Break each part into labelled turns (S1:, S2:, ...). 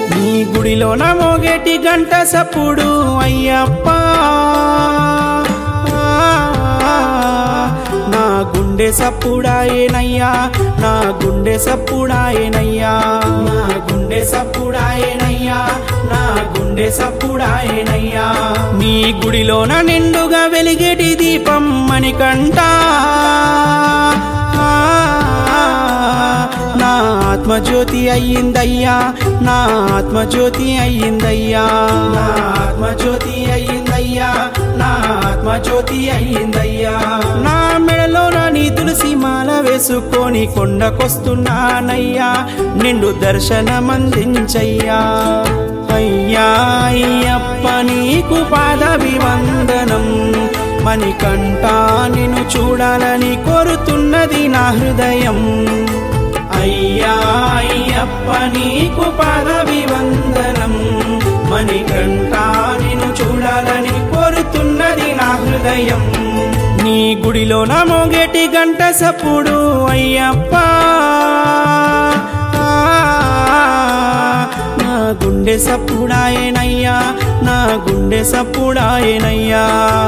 S1: నీ గుడిలోన మోగేటి గంట సప్పుడు అయ్యప్ప నా గుండె సప్పుడాయేనయ్యా నా గుండె సప్పుడాయేనయ్యా నా గుండె సప్పుడాయేనయ్యా నా గుండె సప్పుడాయేనయ్యా నీ గుడిలోన నిండుగా వెలిగేటి దీపం మణికంట నా ఆత్మజ్యోతి అయ్యిందయ్యా నా ఆత్మజ్యోతి అయ్యిందయ్యా నా ఆత్మజ్యోతి అయ్యిందయ్యా నా ఆత్మజ్యోతి అయ్యిందయ్యా నా మెడలోన నీ తులసి మాల వేసుకొని కొండకొస్తున్నానయ్యా నిండు దర్శనమందించయ్యా అయ్యా అయ్యప్ప నీకు పాదవివందనం మణికంఠ నిన్ను చూడాలని కోరుతున్నది నా హృదయం అయ్యా అయ్యప్ప నీకు పాదవివందనం మణికంఠ నిన్ను చూడాలని కోరుతున్నది నా హృదయం నీ గుడిలో నా మోగేటి గంట సప్పుడు అయ్యప్ప నా గుండె సప్పుడాయనయ్యా నా గుండె సప్పుడాయనయ్యా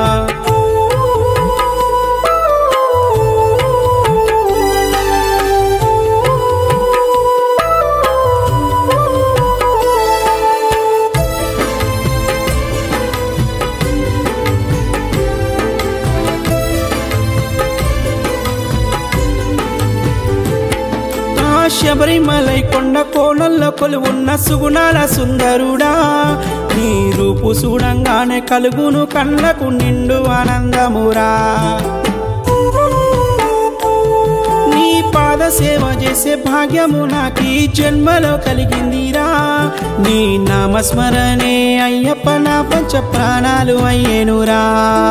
S1: ఆ శబరిమలై కొండ కోణల్లో కొలువున్న సుగుణాల సుందరుడా నీ రూపు చూడంగానే కలుగును కళ్ళకు నిండు ఆనందమురా నీ పాద సేవ చేసే భాగ్యము నాకు ఈ జన్మలో కలిగిందిరా నీ నామస్మరణే అయ్యప్ప నా పంచ ప్రాణాలు అయ్యేనురా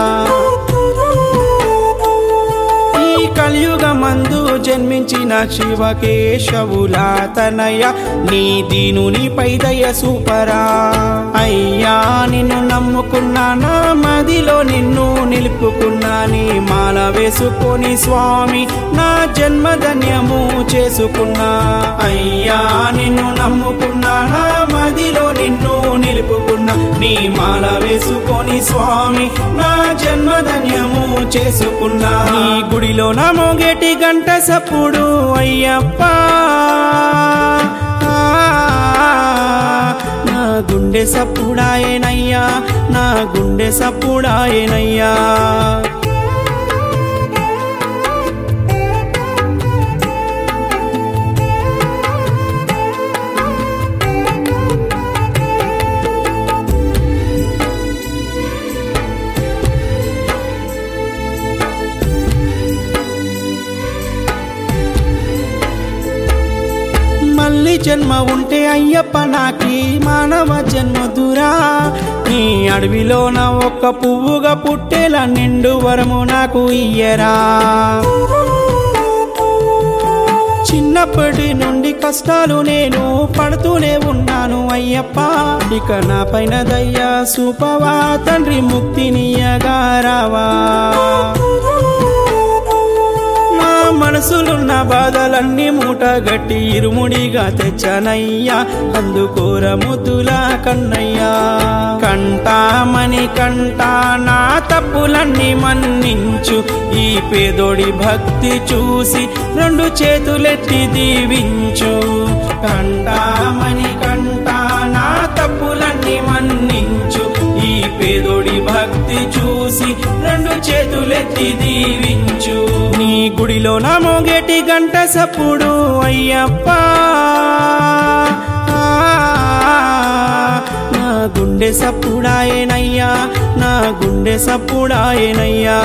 S1: ఈ కలియుగమందు జన్మించిన శివకేశవుల తనయ నీ దీనుని పైదయ సూపరా అయ్యా నిన్ను నమ్ముకున్నా నా మదిలో నిన్ను నిలుపుకున్నా నీ మాల వేసుకొని స్వామి నా జన్మధన్యము చేసుకున్నా అయ్యా నిన్ను నమ్ముకున్నా నా మదిలో నిన్ను నిలుపుకున్నా నీ మాల వేసుకొని స్వామి నా జన్మధన్యము చేసుకున్నా నీ గుడిలో నా మోగేటి గంట సప్పుడు అయ్యప్ప నా గుండె సప్పుడాయనయ్యా నా గుండె సప్పుడాయనయ్యా మళ్ళీ జన్మ ఉంటే అయ్యప్ప నాకి మానవ జన్మ దురా నీ అడవిలోన ఒక్క పువ్వుగా పుట్టేలా నిండు వరము నాకు ఇయ్యరా చిన్నప్పటి నుండి కష్టాలు నేను పడుతూనే ఉన్నాను అయ్యప్ప ఇక నా పైన దయ్యా సూపవా తండ్రి ముక్తినియగా రావా నా మనసులున్న బాధలన్నీ మూట గట్టి ఇరుముడిగా తెచ్చనయ్యా అందుకోర ముద్దుల కన్నయ్యా కంటామని కంటా నా తప్పులన్నీ మన్నించు ఈ పేదోడి భక్తి చూసి రెండు చేతులెత్తి దీవించు కంటామని కంటా నా తప్పులన్నీ మన్నించు ఈ పేదోడి భక్తి చూసి రెండు చేతులెత్తి దీవించు నీ గుడిలో నా మోగేటి గంట సప్పుడు అయ్యప్ప నా గుండె సప్పుడాయనయ్యా నా గుండె సప్పుడాయనయ్యా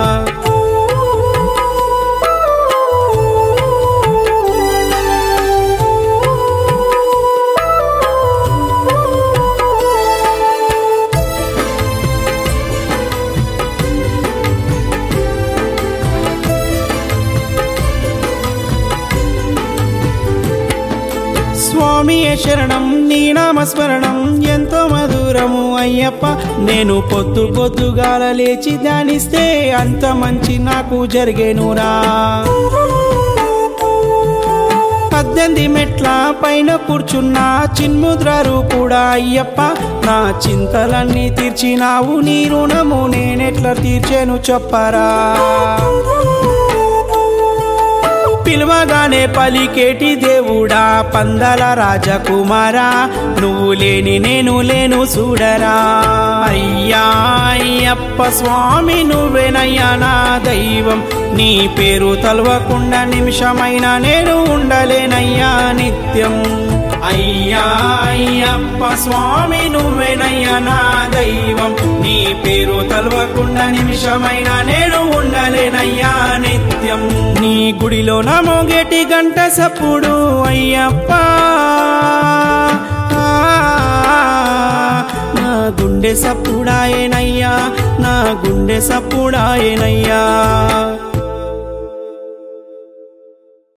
S1: స్వామియే శరణం నీ నామస్మరణం ఎంతో మధురము అయ్యప్ప నేను పొద్దు పొద్దుగాల లేచి ధ్యానిస్తే అంత మంచి నాకు జరిగేనురా పద్దెనిమిది మెట్ల పైన కూర్చున్న చిన్ముద్ర రూపుడా అయ్యప్ప నా చింతలన్నీ తీర్చినావు నీ రుణము నేనెట్లా తీర్చేను చెప్పరా పిలవగానే పలికేటి దేవుడా పందల రాజకుమారా నువ్వు లేని నేను లేను చూడరా అయ్యా అయ్యప్ప స్వామి నువ్వేనయ్యా నా దైవం నీ పేరు తలవకుండా నిమిషమైన నేను ఉండలేనయ్యా నిత్యం అయ్యా అయ్యప్ప స్వామి నువ్వేనయ్యా నా దైవం నీ పేరు తలవకుండా నిమిషమైన నేను ఉండలేనయ్యా నిత్యం నీ గుడిలో నా మోగేటి గంట సప్పుడు అయ్యప్ప నా గుండె సప్పుడాయనయ్యా నా గుండె సప్పుడాయనయ్యా